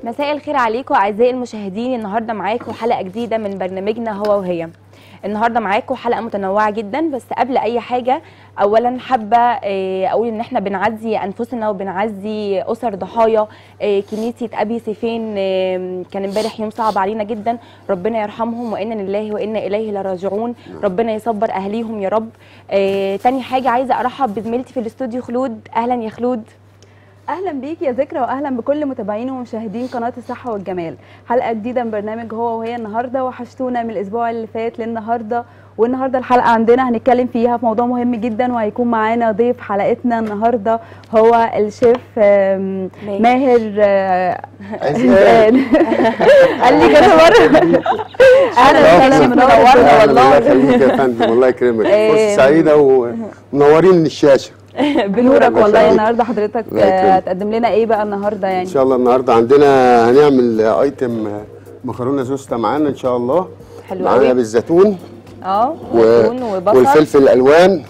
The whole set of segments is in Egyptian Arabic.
مساء الخير عليكم اعزائي المشاهدين النهارده معاكم حلقه جديده من برنامجنا هو وهي النهارده معاكم حلقه متنوعه جدا بس قبل اي حاجه اولا حابه آه، اقول ان احنا بنعزي انفسنا وبنعزي اسر ضحايا آه، كنيسه ابي سيفين آه، كان امبارح يوم صعب علينا جدا ربنا يرحمهم وانا لله وانا اليه لراجعون ربنا يصبر اهليهم يا رب آه، تاني حاجه عايزه ارحب بزميلتي في الاستوديو خلود اهلا يا خلود اهلا بيك يا ذكرى واهلا بكل متابعين ومشاهدين قناه الصحه والجمال حلقه جديده من برنامج هو وهي النهارده وحشتونا من الاسبوع اللي فات للنهارده والنهارده الحلقه عندنا هنتكلم فيها في موضوع مهم جدا وهيكون معانا ضيف حلقتنا النهارده هو الشيف آم، ماهر. ماهر آه، عزام. قال لي كذا مره اهلا وسهلا، وسهلا منورنا منورنا والله. الله يخليك يا فندم الله يكرمك إيه. فرصه سعيده ومنورين الشاشه بنورك الله والله يخليك. النهارده حضرتك الله آه، يكرمك. هتقدم لنا ايه بقى النهارده ان يعني شاء الله النهارده عندنا هنعمل ايتم مكرونه زوسته معانا ان شاء الله حلو معانا قوي. بالزيتون اه و... وزيتون وبصل والفلفل الالوان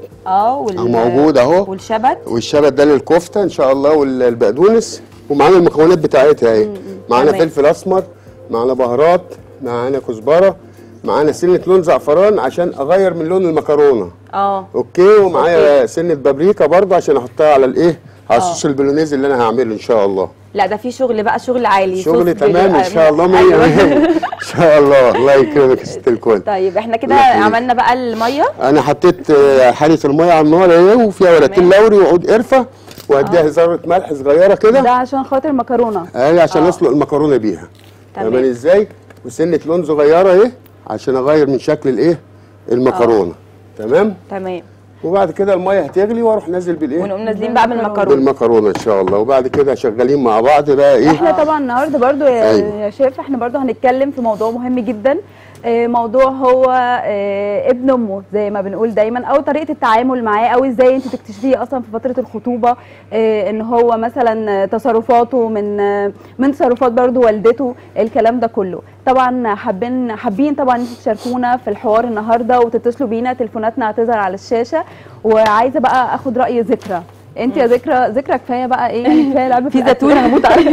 اه وال... موجود اهو والشبت والشبت ده للكفته ان شاء الله والبقدونس ومعانا المكونات بتاعتها اهي معانا تمام. فلفل اسمر معانا بهارات معانا كزبره معانا سنه لون زعفران عشان اغير من لون المكرونه اه اوكي ومعايا سنه بابريكا برضه عشان احطها على الايه على الصوص البولونيز اللي انا هعمله ان شاء الله لا ده في شغل بقى شغل عالي شغل صوص تمام ان بال- شاء الله مية أيوة. مية ان شاء الله الله يكرمك يا ست الكل طيب احنا كده الله يخليك. عملنا بقى الميه انا حطيت آه، حاله الميه على النار اهي وفيها ورقتين تمام. لوري وعود قرفه واديها ذره ملح صغيره ده كده عشان خاطر مكرونه اهي عشان اسلق المكرونه بيها تمام. تمام ازاي وسنه لون صغيره اهي عشان اغير من شكل الايه المكرونه تمام تمام وبعد كده الميه هتغلي واروح نازل بالايه ونقوم نازلين بقى بالمكرونه بالمكرونه ان شاء الله وبعد كده شغالين مع بعض بقى ايه احنا طبعا النهارده برضو يا أيوة. يا شيف احنا برضو هنتكلم في موضوع مهم جدا آه، موضوع هو آه، ابن امه زي ما بنقول دايما او طريقه التعامل معاه او ازاي انت تكتشفيه اصلا في فتره الخطوبه آه، ان هو مثلا تصرفاته من آه، من تصرفات برضو والدته الكلام ده كله طبعا حابين حابين طبعا انتوا تشاركونا في الحوار النهارده وتتصلوا بينا تليفوناتنا هتظهر على الشاشه وعايزه بقى اخد راي ذكرى انت يا ذكرى ذكرى كفايه بقى ايه يعني كفايه لعب في زيتون هموت عليه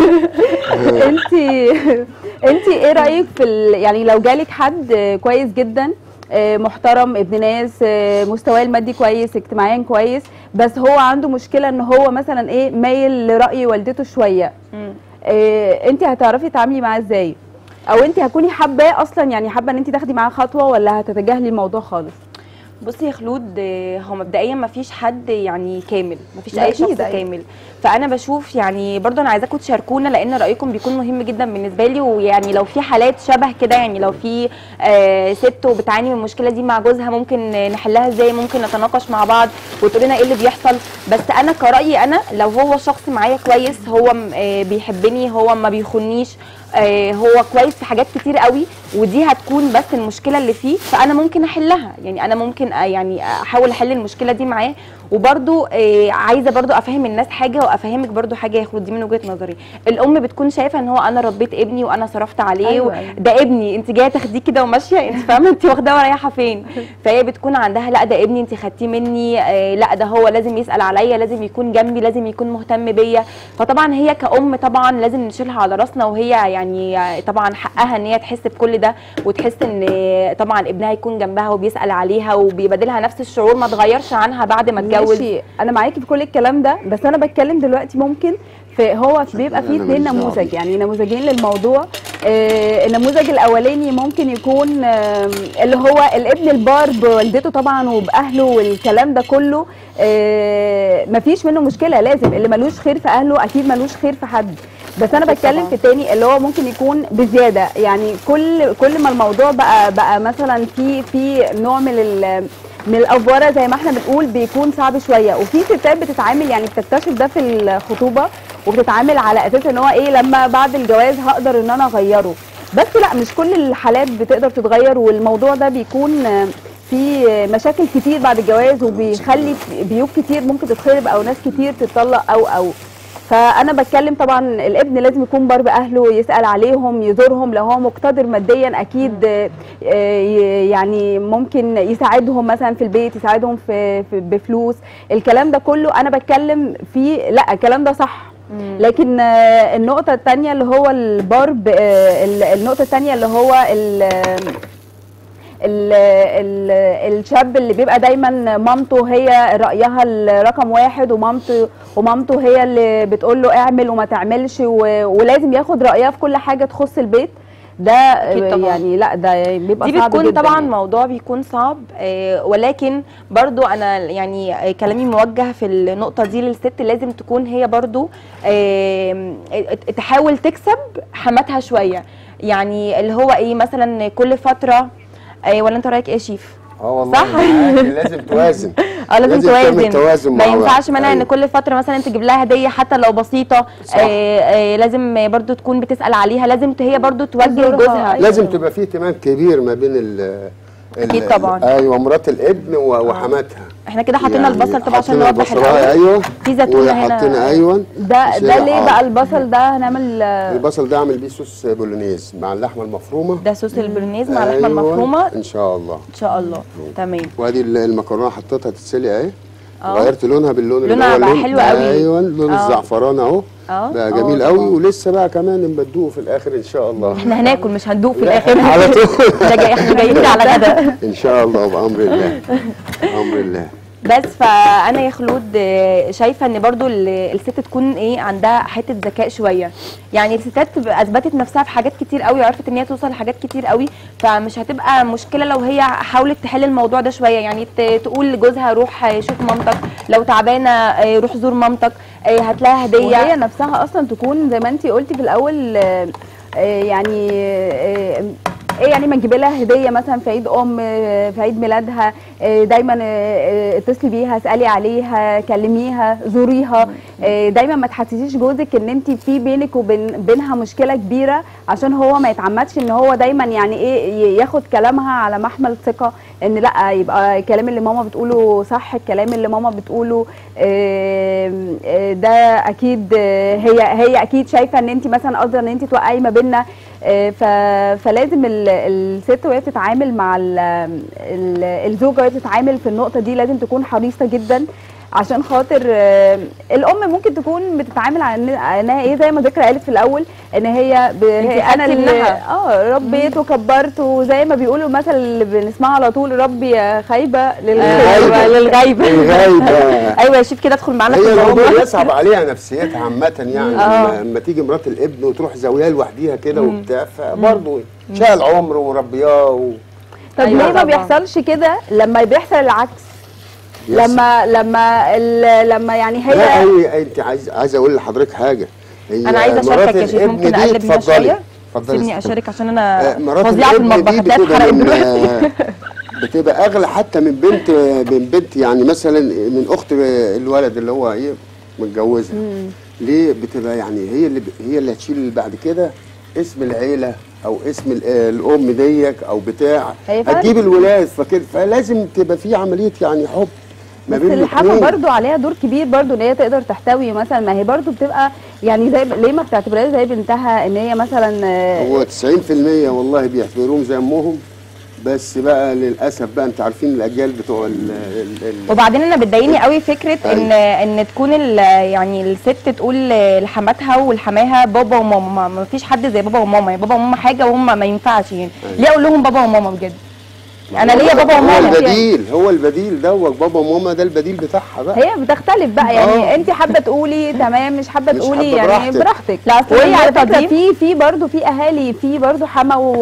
انت انت ايه رايك في ال... يعني لو جالك حد كويس جدا آه، محترم ابن ناس آه، مستواه المادي كويس اجتماعيا كويس بس هو عنده مشكله ان هو مثلا ايه مايل لراي والدته شويه مم. آه، انت هتعرفي تتعاملي معاه ازاي او انت هتكوني حباه اصلا يعني حابه ان انت تاخدي معاه خطوه ولا هتتجاهلي الموضوع خالص بصي يا خلود آه، هو مبدئيا ما فيش حد يعني كامل ما فيش لا اي أكيد، شخص أيوة. كامل فانا بشوف يعني برضه انا عايزاكم تشاركونا لان رايكم بيكون مهم جدا بالنسبه لي ويعني لو في حالات شبه كده يعني لو في آه ست وبتعاني من المشكله دي مع جوزها ممكن آه، نحلها ازاي ممكن نتناقش مع بعض وتقول لنا ايه اللي بيحصل بس انا كرايي انا لو هو شخص معايا كويس هو م- آه بيحبني هو ما بيخونيش آه هو كويس في حاجات كتير قوي ودي هتكون بس المشكله اللي فيه فانا ممكن احلها يعني انا ممكن آه، يعني احاول احل المشكله دي معاه وبرده آه عايزه برده افهم الناس حاجه وافهمك برده حاجه يا خلود دي من وجهه نظري الام بتكون شايفه ان هو انا ربيت ابني وانا صرفت عليه أيوة، و... أيوة. ده ابني انت جايه تاخديه كده وماشيه انت فاهمه انت واخداه ورايحه فين فهي بتكون عندها لا ده ابني انت خدتيه مني آه لا ده هو لازم يسال عليا لازم يكون جنبي لازم يكون مهتم بيا فطبعا هي كأم طبعا لازم نشيلها على راسنا وهي يعني آه، طبعا حقها ان هي تحس بكل ده وتحس ان آه، طبعا ابنها يكون جنبها وبيسال عليها وبيبادلها نفس الشعور ما تغيرش عنها بعد ما اتجوز ماشي انا معاكي في كل الكلام ده بس انا بتكلم دلوقتي ممكن في هو بيبقى فيه أنا اتنين ماليش دعوة نموذج بيه. يعني نموذجين للموضوع آه النموذج الاولاني ممكن يكون آه اللي هو الابن البار بوالدته طبعا وباهله والكلام ده كله آه مفيش منه مشكله لازم اللي ملوش خير في اهله اكيد ملوش خير في حد بس انا أكيد بتكلم طبعاً. في التاني اللي هو ممكن يكون بزياده يعني كل كل ما الموضوع بقى بقى مثلا في في نوع من ال من الافوره زي ما احنا بنقول بيكون صعب شويه وفي ستات بتتعامل يعني بتكتشف ده في الخطوبه وبتتعامل على اساس ان هو ايه لما بعد الجواز هقدر ان انا اغيره بس لا مش كل الحالات بتقدر تتغير والموضوع ده بيكون آه، في مشاكل كتير بعد الجواز وبيخلي بيوت كتير ممكن تتخرب او ناس كتير تتطلق او او فانا بتكلم طبعا الابن لازم يكون بار باهله يسال عليهم يزورهم لو هو مقتدر ماديا اكيد آه، ي- يعني ممكن يساعدهم مثلا في البيت يساعدهم في, في بفلوس الكلام ده كله انا بتكلم فيه لا الكلام ده صح لكن آه، النقطه الثانيه اللي هو البارب آه، ال- النقطه الثانيه اللي هو ال- ال ال الشاب اللي بيبقى دايما مامته هي رايها الرقم واحد ومامته ومامته هي اللي بتقول له اعمل وما تعملش و- ولازم ياخد رايها في كل حاجه تخص البيت ده أكيد طبعاً. يعني لا ده بيبقى دي صعب بتكون جدا طبعا يعني. موضوع بيكون صعب آه، ولكن برضو انا يعني آه، كلامي موجه في النقطه دي للست لازم تكون هي برضو آه، تحاول تكسب حماتها شويه يعني اللي هو ايه مثلا كل فتره آه، ولا انت رايك ايه يا شيف اه والله صح؟ معاك، لازم توازن اه لازم, لازم تعمل توازن توازن ما مع ينفعش بعض. منها ان أيوة. كل فتره مثلا تجيب لها هديه حتى لو بسيطه صح. آه آه لازم برضو تكون بتسال عليها لازم هي برضو توجه تزورها. جوزها لازم تبقى فيه اهتمام كبير ما بين ال أكيد ال- طبعاً. ايوه مرات الابن و- وحماتها احنا كده حطينا يعني البصل طبعا عشان حطينا نوضح البصلاية، الاول ايوه في زيتونة هنا. وحطينا ايوه ده شيء ده ليه حار. بقى البصل ده هنعمل آه، البصل ده اعمل بيه صوص بولونيز مع اللحمه المفرومه ده صوص البرنيز مع اللحمه أيوة، المفرومه ان شاء الله ان شاء الله تمام وادي ال- المكرونه حطيتها تتسلق اهي اه. غيرت لونها باللون اللي لونها هو بقى اللون- حلو قوي. ايوه لون اه. الزعفران اهو اه. بقى اه جميل قوي طبعا. ولسه بقى كمان نبدوه في الاخر ان شاء الله احنا هناكل مش هندوق في لا، الاخر على طول. ده جاي احنا جايين كده على غدا ان شاء الله بامر الله بامر الله بس فانا يا خلود آه، شايفه ان برضو ال- الست تكون ايه عندها حته ذكاء شويه يعني الستات تبقى اثبتت نفسها في حاجات كتير قوي وعرفت ان هي توصل لحاجات كتير قوي فمش هتبقى مشكله لو هي حاولت تحل الموضوع ده شويه يعني ت- تقول لجوزها روح آه، شوف مامتك لو تعبانه آه، روح زور مامتك آه، هات لها وهي هديه نفسها اصلا تكون زي ما انت قلتي في الاول آه، آه، يعني آه، ايه يعني ما تجيبي لها هديه مثلا في عيد ام آه، في عيد ميلادها آه، دايما آه، آه، اتصلي بيها اسالي عليها كلميها زوريها آه، دايما ما تحسسيش جوزك ان انت في بينك وبين بينها مشكله كبيره عشان هو ما يتعمدش ان هو دايما يعني ايه ي- ياخد كلامها على محمل ثقه ان لا يبقى الكلام اللي ماما بتقوله صح الكلام اللي ماما بتقوله آم، آه، ده اكيد آه، هي هي اكيد شايفه ان انت مثلا قصدي ان انت توقعي ما بيننا آه، ف- فلازم ال- الست وهي بتتعامل مع ال- ال- الزوجه وهي بتتعامل في النقطه دي لازم تكون حريصه جدا عشان خاطر آه، الام ممكن تكون بتتعامل على إن- على انها ايه زي ما ذكرى قالت في الاول ان هي, ب... هي انا خدتي اللي منها. اه ربيت وكبرت وزي ما بيقولوا المثل اللي بنسمعه على طول ربي يا خايبه للخيبه ايوه للغايبه الغايبه ايوه يا شيف كده ادخل معانا في هي الموضوع الام بيصعب عليها نفسيتها عامة يعني آه. لما- لما تيجي مرات الابن وتروح زاوية لوحديها كده وبتاع فبرضه شال عمر وربياه و... طب أيوة ليه ما طبعاً. بيحصلش كده لما بيحصل العكس لما لما ال- لما يعني لا هي هي انت عايز عايز اقول لحضرتك حاجة هي انا عايزه مرات اشاركك يا شيف الابن ممكن دي اقلب هنا اتفضلي. شويه اتفضلي سيبني يا اشارك عشان آه، انا مرات فظيعه في الابن المطبخ دي هتلاقيها بتبقى اتحرقت من دلوقتي بتبقى اغلى حتى من بنت من بنت يعني مثلا من اخت الولد اللي هو ايه متجوزها ليه بتبقى يعني هي اللي هي اللي هتشيل بعد كده اسم العيله او اسم ال- الام ديك او بتاع هي فعلا- هتجيب الولاد فكده فلازم تبقى في عمليه يعني حب ما بس بين الحما الاتنين. برضو عليها دور كبير برضو ان هي تقدر تحتوي مثلا ما هي برضو بتبقى يعني زي ليه ما بتعتبرهاش زي بنتها ان هي مثلا آه، هو 90% والله بيعتبروهم زي امهم بس بقى للاسف بقى انت عارفين الاجيال بتوع ال ال ال وبعدين انا بتضايقني قوي فكره ان أيوة. ان تكون ال- يعني الست تقول لحماتها ولحماها بابا وماما ما فيش حد زي بابا وماما يعني بابا وماما حاجه وهم ما ينفعش يعني أيوة. ليه اقول لهم بابا وماما بجد انا ليا بابا هو وماما البديل هو البديل دوت بابا وماما ده البديل بتاعها بقى هي بتختلف بقى يعني آه. انت حابه تقولي تمام مش حابه مش تقولي حابة يعني براحتك. براحتك لا، أصل وهي على النقطة فكره دي- في في برضه في اهالي في برضه حما و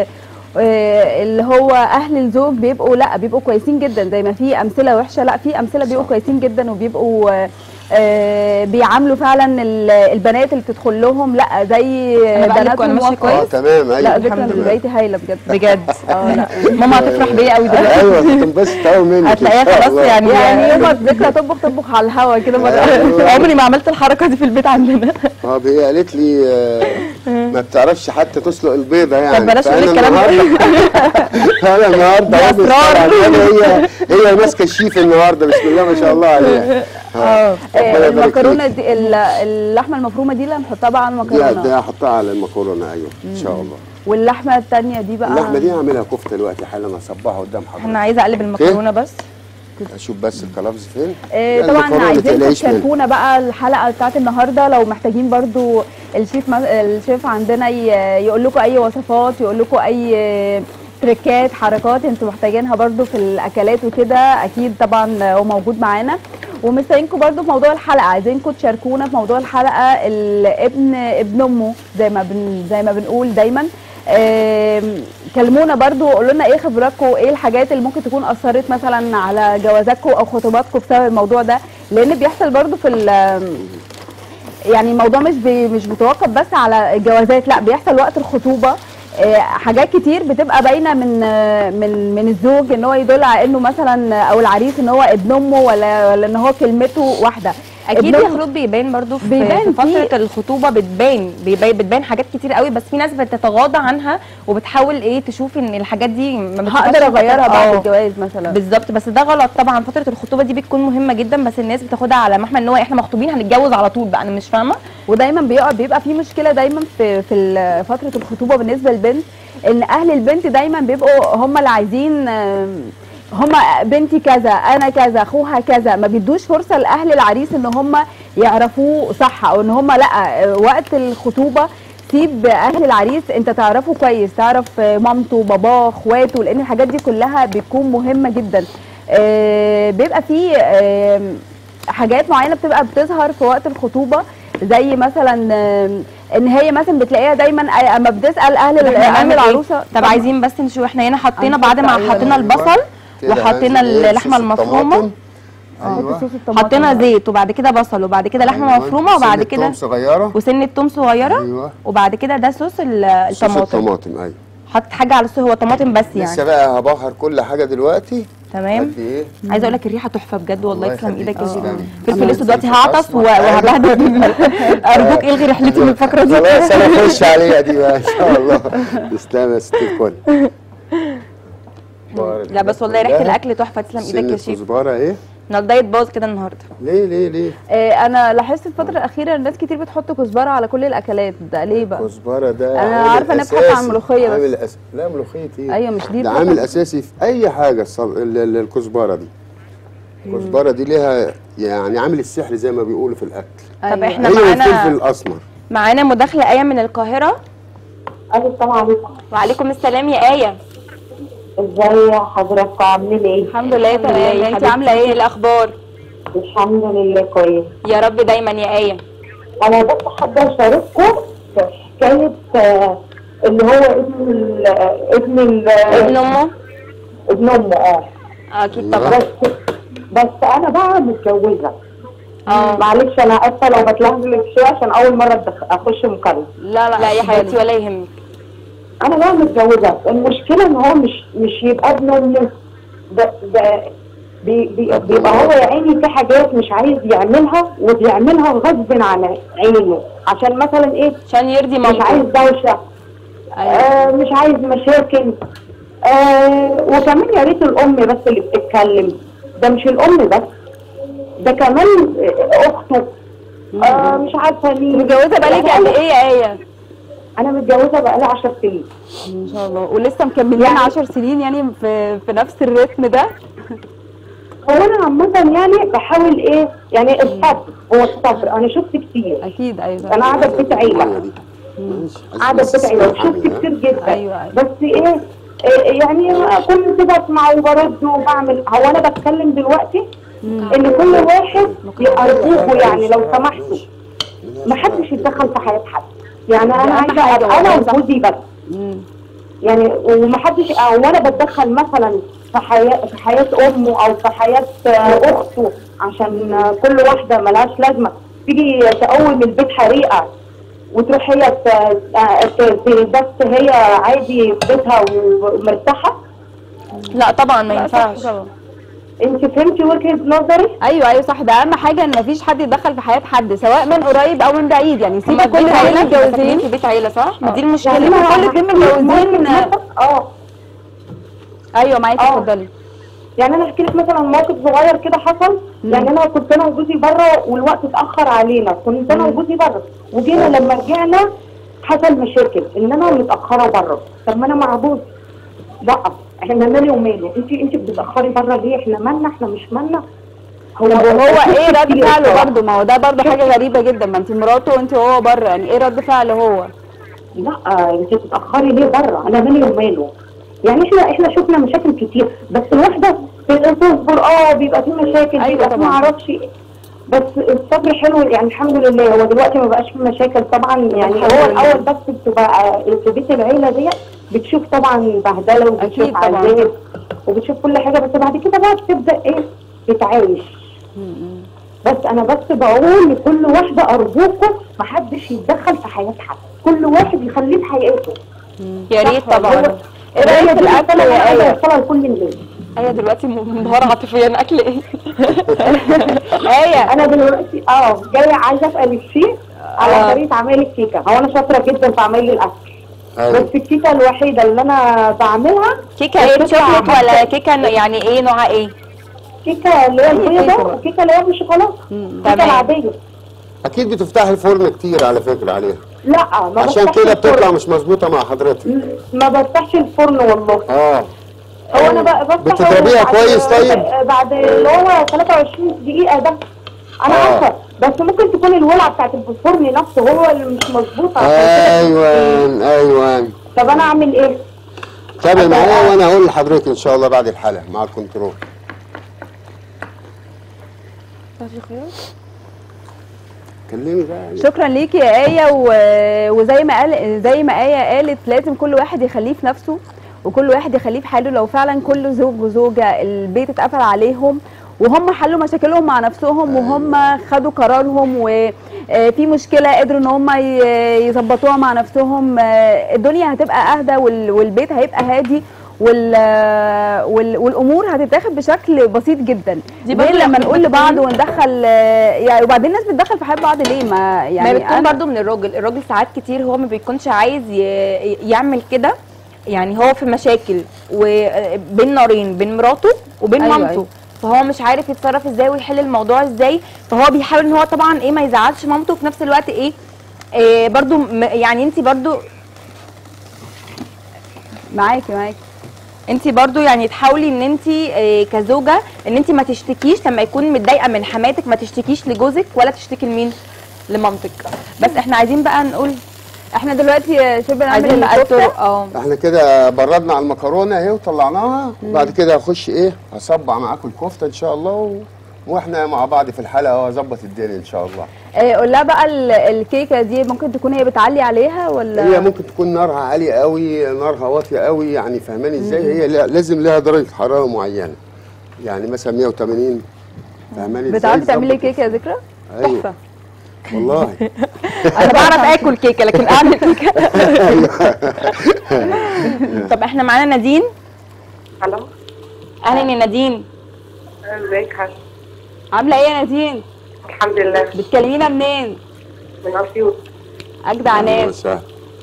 آه، اللي هو اهل الزوج بيبقوا لا بيبقوا كويسين جدا زي ما في امثله وحشه لا في امثله بيبقوا صح. كويسين جدا وبيبقوا آه، آه، بيعاملوا فعلا ال- البنات اللي بتدخل لهم لا زي أنا بقلب بناتهم وأنا ماشية وقت- اه كويس؟ تمام ايوه لا الحمد ذكرى لله. بقيتي هايله بجد بجد اه لا ماما هتفرح بيا قوي دلوقتي ايوه هتنبسط قوي منك إن هتلاقيها شاء خلاص الله. يعني يعني يوم ذكرى تطبخ تطبخ على الهوا كده مره أيوة. عمري ما عملت الحركه دي في البيت عندنا اه هي قالت لي آه، ما بتعرفش حتى تسلق البيضه يعني طب بلاش فأنا نقول الكلام ده. النهاردة- انا النهارده دي عايز أسرار. أسأل عنها. هي هي ماسكه الشيف النهارده بسم الله ما شاء الله عليها اه آه، ربنا يبارك المكرونه فيك. دي ال- اللحمه المفرومه دي اللي هنحطها بقى على دي المكرونه دي هحطها على المكرونه ايوه ان شاء الله واللحمه الثانيه دي بقى اللحمه دي هعملها كفته دلوقتي حالا اصبعها قدام انا حضرتك عايزه اقلب المكرونه بس اشوف بس الكلافز فين آه، لأن طبعا القانون ما عايزين تقلقيش منه. تشاركونا بقى الحلقه بتاعت النهارده لو محتاجين برضو الشيف ما- الشيف عندنا ي- يقول لكم اي وصفات يقول لكم اي آه، تريكات حركات انتوا محتاجينها برضو في الاكلات وكده اكيد طبعا هو موجود معانا ومستنيينكم برضو في موضوع الحلقه عايزينكم تشاركونا في موضوع الحلقه الابن ابن امه زي ما بن زي ما بنقول دايما آم، كلمونا برضو قولوا لنا ايه خبراتكم ايه الحاجات اللي ممكن تكون اثرت مثلا على جوازاتكم او خطوباتكم بسبب الموضوع ده لان بيحصل برضو في ال- يعني الموضوع مش بي مش متوقف بس على الجوازات لا بيحصل وقت الخطوبه آه، حاجات كتير بتبقى باينه من آه، من من الزوج ان هو يدل على انه مثلا او العريس ان هو ابن امه ولا ولا ان هو كلمته واحده اكيد ابن يا أم- خلود بيبان برضو في, بيبان في فتره في- الخطوبه بتبان بيبان, بتبان حاجات كتير قوي بس في ناس بتتغاضى عنها وبتحاول ايه تشوف ان الحاجات دي ما بتبقاش هقدر اغيرها بعد آه. الجواز مثلا بالظبط بس ده غلط طبعا فتره الخطوبه دي بتكون مهمه جدا بس الناس بتاخدها على محمل ان هو احنا مخطوبين هنتجوز على طول بقى انا مش فاهمه ودايما بيبقى بيبقى في مشكله دايما في في ال- فتره الخطوبه بالنسبه للبنت ان اهل البنت دايما بيبقوا هم اللي عايزين آم، هم بنتي كذا انا كذا اخوها كذا ما بيدوش فرصه لاهل العريس ان هم يعرفوه صح او ان هم لا آه، وقت الخطوبه سيب اهل العريس انت تعرفه كويس تعرف آه، مامته باباه اخواته لان الحاجات دي كلها بتكون مهمه جدا آه، بيبقى في آم، حاجات معينه بتبقى بتظهر في وقت الخطوبه زي مثلا آم، ان هي مثلا بتلاقيها دايما أي- اما بتسال اهل طب احنا اهل هنعمل إيه؟ العروسه طب عايزين بس نشوف احنا هنا حطينا هنحط بعد ما أيوة. حطينا البصل كده وحطينا هذه إيه؟ اللحمه صوص المفرومه الطماطم. نحط ايوه صوص الطماطم حطينا زيت وبعد كده بصل وبعد كده لحمه أيوة. مفرومه وبعد سنة كده توم صغيره وسنه توم صغيره ايوه وبعد كده ده صوص ال- صوص الطماطم الطماطم ايوه حط حاجه على الصوص هو طماطم بس لسه يعني بقى هبهر كل حاجه دلوقتي تمام قد ايه عايزه اقول لك الريحه تحفه بجد والله الله يسلم يخليك. ايدك يا آه. شيخ آه. فلفل اسود دلوقتي فلفل هعطس أسمر. و- وهبهدل ارجوك الغي رحلتي من الفقره دي خلاص انا اخش عليها دي بقى ان شاء الله تسلم يا ست الكل لا بس والله ريحه الاكل تحفه تسلم ايدك يا سنة شيخ كزبره ايه انا الدايت باظ كده النهارده ليه ليه ليه آه، انا لاحظت الفتره الاخيره الناس كتير بتحط كزبره على كل الاكلات ده ليه بقى كزبره ده أنا عامل عارفة إنها بتتحط أساسي. على الملوخية بس. عامل أس... لا ملوخيه ايه ايوه مش دي ده بتحط- عامل اساسي في اي حاجه الصب... ال- ال- الكزبره دي الكزبره دي ليها يعني عامل السحر زي ما بيقولوا في الاكل طب أيوة. إحنا هي معانا- والفلفل الاسمر معانا مداخله ايه من القاهره الو السلام عليكم وعليكم السلام يا ايه ازاي حضرتك عاملين ايه الحمد لله تمام انت عامله ايه ايه الاخبار الحمد لله كويس يا رب دايما يا ايه انا بس حابه اشارككم في حكايه آه، اللي هو ابن ال ابن ال ابن امه ابن امه اه اكيد أيوة. طبعا بس بس انا بقى متجوزه اه معلش انا اسفه لو بتلهلك شويه عشان اول مره أدخ- اخش مكالمه لا لا لا يا حبيبتي ولا يهمك انا بقى متجوزه المشكله ان هو مش مش يبقى ابن امه ده ده بي بي بيبقى هو يا عيني في حاجات مش عايز يعملها وبيعملها غصب عن عينه عشان مثلا ايه عشان يرضي مش مامته عايز دوشه آه مش عايز مشاكل آه وكمان يا ريت الام بس اللي بتتكلم ده مش الام بس ده كمان آه، اخته آه مش عارفه مين متجوزه بقالك قد ايه يا ايه انا متجوزه بقالي 10 سنين ان شاء الله ولسه مكملين يعني- 10 سنين يعني في في نفس الريتم ده هو انا عامة يعني بحاول ايه يعني الصبر هو الصبر انا شفت كتير اكيد ايوه انا قاعدة في بيت عيلة المية دي. ماشي. قاعدة في بيت عيلة وشفت حامل، ها؟ كتير جدا أيوة، أيوة. بس ايه إيه يعني كل كده اسمع وبرد وبعمل هو انا بتكلم دلوقتي ان كل واحد ارجوكوا يعني لو سمحتوا ما حدش يتدخل في حياة حد يعني انا أهم عايزة حاجة ابقى انا والله، صح. وجوزي بس يعني ومحدش او انا بتدخل مثلا في حياه في حياه امه او في حياه آه، اخته عشان آه، كل واحده ملهاش لازمه تيجي تقوم البيت حريقه وتروح هي ت- آه، ت- ت- بس هي عادي في بيتها ومرتاحه لا طبعا ما لا، ينفعش صح طبعا. انت فهمتي وجهه نظري؟ ايوه ايوه صح ده اهم حاجه ان مفيش حد يتدخل في حياه حد سواء من قريب او من بعيد يعني هما سيبوا في كل بيت العيله عيله متجوزين متجوزين في بيت عيله صح؟ ما دي يعني المشكله أنا كل اتنين متجوزين. ممكن مثلا- اه ايوه معاكي آه. اتفضلي يعني انا احكي لك مثلا موقف صغير كده حصل يعني انا كنت انا وجوزي بره والوقت اتاخر علينا كنت انا وجوزي بره وجينا لما رجعنا حصل مشاكل ان انا متاخره بره طب ما انا مع جوزي لا احنا مالي وماله انت انت بتتاخري بره ليه احنا مالنا احنا مش مالنا هو هو ايه رد كتير فعله بصراحة. برضه ما هو ده برضه حاجه غريبه جدا ما انت مراته وانت وهو بره يعني ايه رد فعله هو لا انت بتتاخري ليه بره انا مالي وماله يعني احنا احنا شفنا مشاكل كتير بس الواحده تصبر اه بيبقى في مشاكل أيوة بيبقى في طبعاً. معرفش إيه. بس الصبر حلو يعني الحمد لله هو دلوقتي ما بقاش في مشاكل طبعا يعني الحمد هو لله. الاول بس بتبقى في بيت العيله ديت بتشوف طبعا بهدله وبتشوف أكيد طبعاً. عذاب وبتشوف كل حاجه بس بعد كده بقى بتبدا ايه تتعايش بس انا بس بقول لكل واحده ارجوكم محدش يتدخل في حياه حد كل واحد يخليه في حياته يا ريت صح ولا طبعا غلط؟ ايه رايك في الاكل يا ايه يوصلها لكل الناس ايه دلوقتي منهارة عاطفيا اكل ايه ايه انا دلوقتي اه جايه عايزه اسال الشيف على طريقه عمل الكيكه هو انا شاطره جدا في عمل الاكل أيوة. بس الكيكه الوحيده اللي انا بعملها كيكه ايه بتطلع شوكليت ولا حتى كيكه يعني ايه نوعها ايه كيكه اللي هي كيكة البيضه بقى. وكيكه اللي هي بالشوكولاته الكيكه تمام. العاديه اكيد بتفتحي الفرن كتير على فكره عليها لا ما عشان بفتحش كده بتطلع الفرن. مش مظبوطه مع حضرتك ما بفتحش الفرن والله اه هو انا بقى بفتح بتضربيها بعد- كويس طيب؟ بعد اللي هو 23 دقيقه ده انا آه. عارفه بس ممكن تكون الولعه بتاعت الفرن نفسه هو اللي مش مظبوط عشان كده ايوه ايوه طب انا اعمل ايه؟ تابع معايا وانا هقول لحضرتك ان شاء الله بعد الحلقه مع الكنترول كلمي بقى شكرا ليكي يا آية و... وزي ما قال زي ما آية قالت لازم كل واحد يخليه في نفسه وكل واحد يخليه في حاله لو فعلا كل زوج وزوجة البيت اتقفل عليهم وهم حلوا مشاكلهم مع نفسهم وهم خدوا قرارهم وفي مشكلة قدروا ان هم ي- يظبطوها مع نفسهم آه، الدنيا هتبقى اهدى وال- والبيت هيبقى هادي وال... وال... والامور هتتاخد بشكل بسيط جدا دي دي برضه لما يعني نقول بتكون- لبعض وندخل آه، يعني وبعدين الناس بتدخل في حياه بعض ليه ما يعني يعني ما بتكون أنا- برضو من الراجل الراجل ساعات كتير هو ما بيكونش عايز ي- يعمل كده يعني هو في مشاكل وبين نارين بين مراته وبين أيوة، مامته أيوة. فهو مش عارف يتصرف ازاي ويحل الموضوع ازاي فهو بيحاول ان هو طبعا ايه ما يزعلش مامته وفي نفس الوقت ايه, إيه برضو م- يعني انت برضو معاكي معاكي انت برضو يعني تحاولي ان انت إيه كزوجه ان انت ما تشتكيش لما يكون متضايقه من حماتك ما تشتكيش لجوزك ولا تشتكي لمين لمامتك بس احنا عايزين بقى نقول احنا دلوقتي شبه نعمل عايزين بقى الكفته الطرق اه احنا كده بردنا على المكرونه اهي وطلعناها بعد كده هخش ايه هصبع معاكم الكفته ان شاء الله و... واحنا مع بعض في الحلقه وهظبط الدنيا ان شاء الله آه، قول لها بقى ال- الكيكه دي ممكن تكون هي بتعلي عليها ولا هي ممكن تكون نارها عاليه قوي نارها واطيه قوي يعني فاهماني ازاي هي لا- لازم لها درجه حراره معينه يعني مثلا 180 فاهماني ازاي بتعرفي تعملي ظبط كيكه يا ذكرى ايوه تحفه والله انا بعرف اكل كيكه لكن اعمل كيكه طب احنا معانا نادين الو اهلا يا نادين ازيك حاج عامله ايه يا نادين الحمد لله بتكلمينا منين من اسيوط اجدع أهلاً ناس وسهلاً.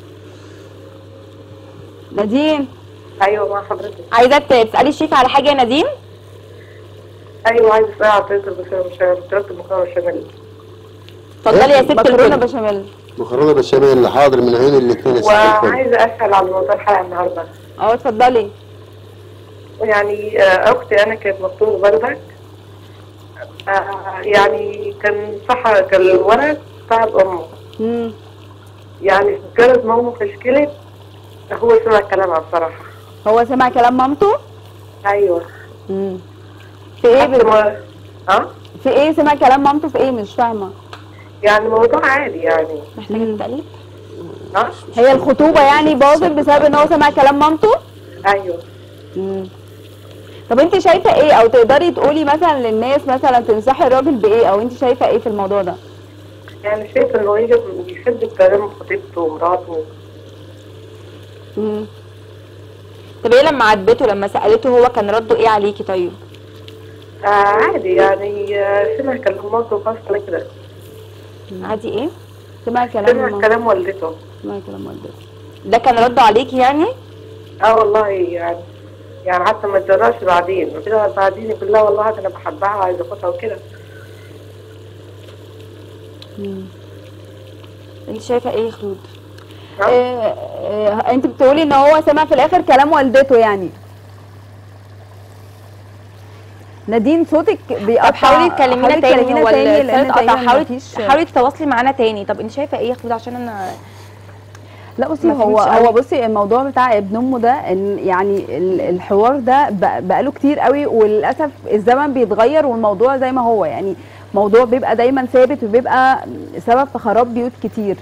نادين ايوه مع حضرتك عايزه تسالي الشيف على حاجه يا نادين ايوه عايز اسال على طريقه البشاميل طريقه المكرونه بشاميل اتفضلي يا ست مكرونه الكل بشاميل مكرونه بشاميل حاضر من عين الاثنين وعايزه اسال على موضوع الحلقه النهارده اه اتفضلي يعني آه، اختي انا كانت مخطوبه بردك آه، يعني كان صح كان الولد صاحب امه مم. يعني مجرد ما امه فشكلت هو سمع كلامها بصراحه هو سمع كلام مامته ايوه مم. في ايه حتى بت... ما- ها في ايه سمع كلام مامته في ايه مش فاهمه يعني موضوع عادي يعني محتاجه تسالي ها هي الخطوبه يعني باظت بسبب ان هو سمع كلام مامته ايوه مم. طب انت شايفه ايه او تقدري تقولي مثلا للناس مثلا تنصحي الراجل بايه او انت شايفه ايه في الموضوع ده يعني شايف انه يجب يحب كلام خطيبته ومراته مم. طب ايه لما عاتبته لما سالته هو كان رده ايه عليكي طيب آه عادي يعني آه، سمع كلام مراته خاصة كده عادي ايه سمع كلام سمع مامته كلام والدته سمع كلام والدته ده كان رده عليكي يعني اه والله يعني يعني حتى ما اتجرأش بعدين كده بعدين يقول لها والله ده انا بحبها وعايزه اخدها وكده انت شايفه ايه يا خلود ها؟ إيه إيه انت بتقولي ان هو سمع في الاخر كلام والدته يعني نادين صوتك بيقطع طب حاولي تكلمينا حاولي تاني تكلمينا هو تاني لان الصوت قطع تقريبا حاولي مفيش حاولي تتواصلي معانا تاني طب انت شايفه ايه يا خلود عشان انا لا بصي ما هو فهمتش قوي. هو بصي الموضوع بتاع ابن امه ده ان يعني ال- الحوار ده بق- بقاله كتير قوي وللاسف الزمن بيتغير والموضوع زي ما هو يعني موضوع بيبقى دايما ثابت وبيبقى سبب في خراب بيوت كتير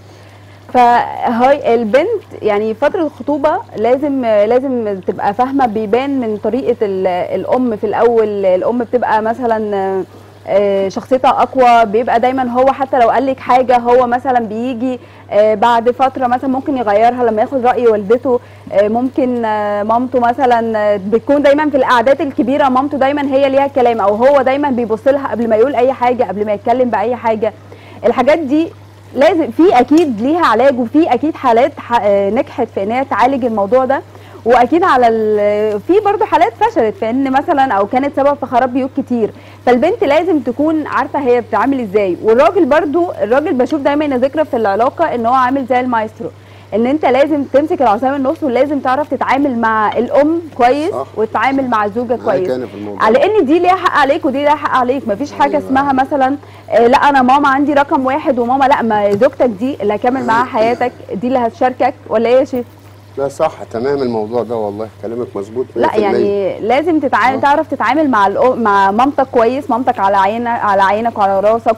فهاي البنت يعني فترة الخطوبة لازم لازم تبقى فاهمة بيبان من طريقة ال- الأم في الأول الأم بتبقى مثلا آه، شخصيتها اقوى بيبقى دايما هو حتى لو قال لك حاجه هو مثلا بيجي آه، بعد فتره مثلا ممكن يغيرها لما ياخد راي والدته آه، ممكن آه، مامته مثلا آه، بتكون دايما في القعدات الكبيره مامته دايما هي ليها الكلام او هو دايما بيبص لها قبل ما يقول اي حاجه قبل ما يتكلم باي حاجه الحاجات دي لازم في اكيد ليها علاج وفي اكيد حالات ح- آه، نجحت في ان هي تعالج الموضوع ده واكيد على ال- في برضه حالات فشلت في ان مثلا او كانت سبب في خراب بيوت كتير فالبنت لازم تكون عارفه هي بتتعامل ازاي والراجل برضه الراجل بشوف دايما ان ذكرى في العلاقه ان هو عامل زي المايسترو ان انت لازم تمسك العصايه من النص ولازم تعرف تتعامل مع الام كويس صح. وتتعامل مع الزوجه معاك كويس أنا في الموضوع. على ان دي ليها حق عليك ودي ليها حق عليك مفيش حاجه اسمها مثلا آه، لا انا ماما عندي رقم واحد وماما لا ما زوجتك دي اللي هكمل معاها حياتك دي اللي هتشاركك ولا ايه يا شيخ لا صح تمام الموضوع ده والله كلامك مظبوط 100% لا يعني لازم تتعامل آه. تعرف تتعامل مع الأ- مع مامتك كويس مامتك على عينك على عينك وعلى راسك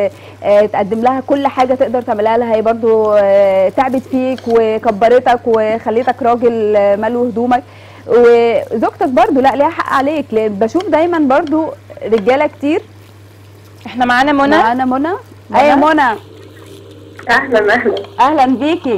وتقدم لها كل حاجه تقدر تعملها لها هي برضو آه، تعبت فيك وكبرتك وخليتك راجل آه، ملو هدومك وزوجتك برضو لا ليها حق عليك لأن بشوف دايما برضو رجاله كتير احنا معانا منى معانا منى ايوه منى اهلا اهلا اهلا بيكي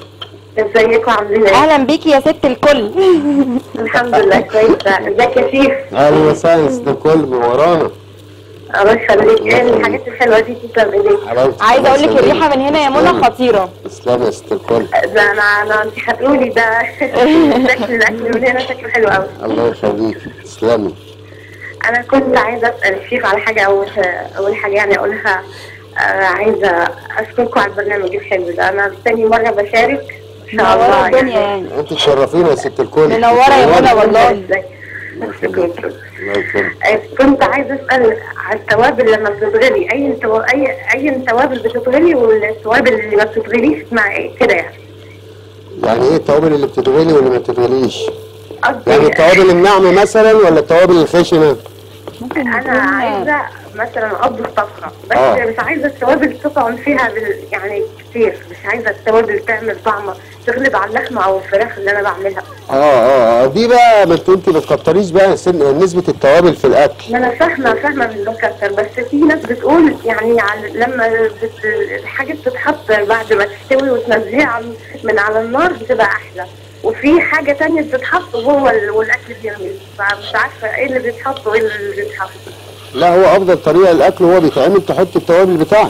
ازيكم عاملين ايه؟ اهلا بيكي يا ست الكل الحمد لله كويسه ازيك يا شيخ؟ اهلا وسهلا ست الكل من ورانا الله يخليك ايه الحاجات الحلوه دي تسلم ايديك حبايبتي عايزه اقول لك الله الريحه من هنا يا منى تسلمي. خطيره تسلم يا ست الكل ده انا انا انت هتقولي ده شكل الاكل من هنا شكله حلو قوي الله يخليك تسلمي انا كنت عايزه اسال الشيخ على حاجه اول اول حاجه يعني اقولها آه عايزه اشكركم على البرنامج الحلو ده انا تاني مره بشارك ان شاء منورة الله الدنيا يعني انت تشرفينا يا ست الكل منورة يا منى والله. ازاي شكرا الله يكرمك آه، كنت عايزه اسال على التوابل لما بتتغلي اي تو... اي اي توابل بتتغلي والتوابل اللي ما بتتغليش مع ايه كده يعني يعني ايه التوابل اللي بتتغلي واللي ما بتتغليش قصدي يعني التوابل الناعمه مثلا ولا التوابل الخشنه ممكن انا تكون عايزه مثلا اطبخ طبخه بس آه. مش عايزه التوابل تطعم فيها بال... يعني كتير مش عايزه التوابل تعمل طعم تغلب على اللحمه او الفراخ اللي انا بعملها اه اه اه دي بقى ما انت انت ما تكتريش بقى سن- نسبه التوابل في الاكل ما انا فاهمه فاهمه من بكتر بس في ناس بتقول يعني على لما بت... الحاجه بتتحط بعد ما تستوي وتنزليها عن- من على النار بتبقى احلى وفي حاجه تانية بتتحط جوه ال- والاكل بيعمل فمش عارفه ايه اللي بيتحط وايه اللي بيتحط لا هو افضل طريقه الاكل وهو بيتعمل تحط التوابل بتاعته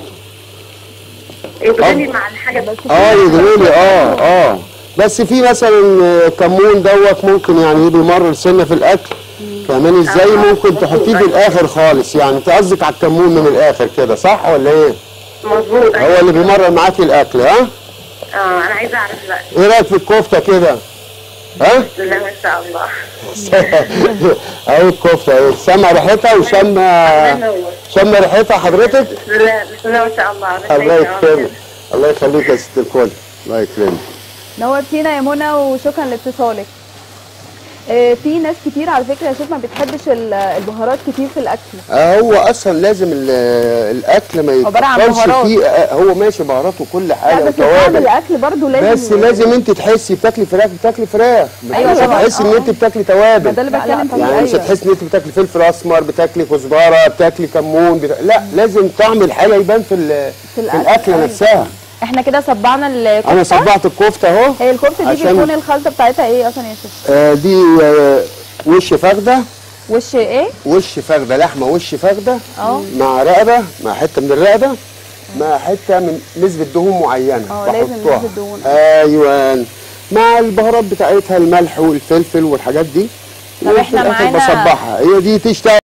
يتغلي مع الحاجه بس اه يدرولي اه اه بس في مثلا آه، كمون دوت ممكن يعني بيمرر سنه في الاكل كمان ازاي آه، ممكن تحطيه في الاخر خالص يعني انت قصدك على الكمون من الاخر كده صح ولا ايه مظبوط هو اللي بيمرر معاكي الاكل ها اه انا عايزه اعرف بقى ايه رايك في الكفته كده ها بسم الله ما شاء الله اهي الكفته اهي سامع ريحتها وشم شم ريحتها حضرتك بسم الله بسم الله ما شاء الله الله يكرمك الله يخليك يا ست الكل الله يكرمك نورتينا يا منى وشكرا لاتصالك آه، في ناس كتير على فكره يا شيخ ما بتحبش ال- البهارات كتير في الاكل آه، هو اصلا لازم ال- الاكل ما عبارة عن يتكترش بهارات. فيه آه، هو ماشي بهارات وكل لا حاجه بس طعم وتوابل الاكل برضو لازم بس لازم انت تحسي بتاكلي فراخ بتاكلي فراخ مش أيوة مش طبعاً. هتحسي ان آه. انت بتاكلي ما توابل ده اللي بتكلم فيه يعني مش أيوة. هتحسي ان انت بتاكلي فلفل اسمر بتاكلي كزبره بتاكلي كمون بتا... لا لازم طعم الحاجه يبان في ال- في في الأكل، الاكل أيوة. نفسها احنا كده صبعنا الكفته انا صبعت الكفته اهو هي الكفته دي عشان- بيكون الخلطه بتاعتها ايه اصلا يا شيخ آه، دي آه، وش فخده وش ايه وش فخده لحمه وش فخده اه. مع رقبه مع حته من الرقبه مع حته من نسبه دهون معينه اه، لازم بحطها. نسبة دهون. ايوه مع البهارات بتاعتها الملح والفلفل والحاجات دي طب وفي احنا الآخر معانا- بصبحها هي دي تشتغل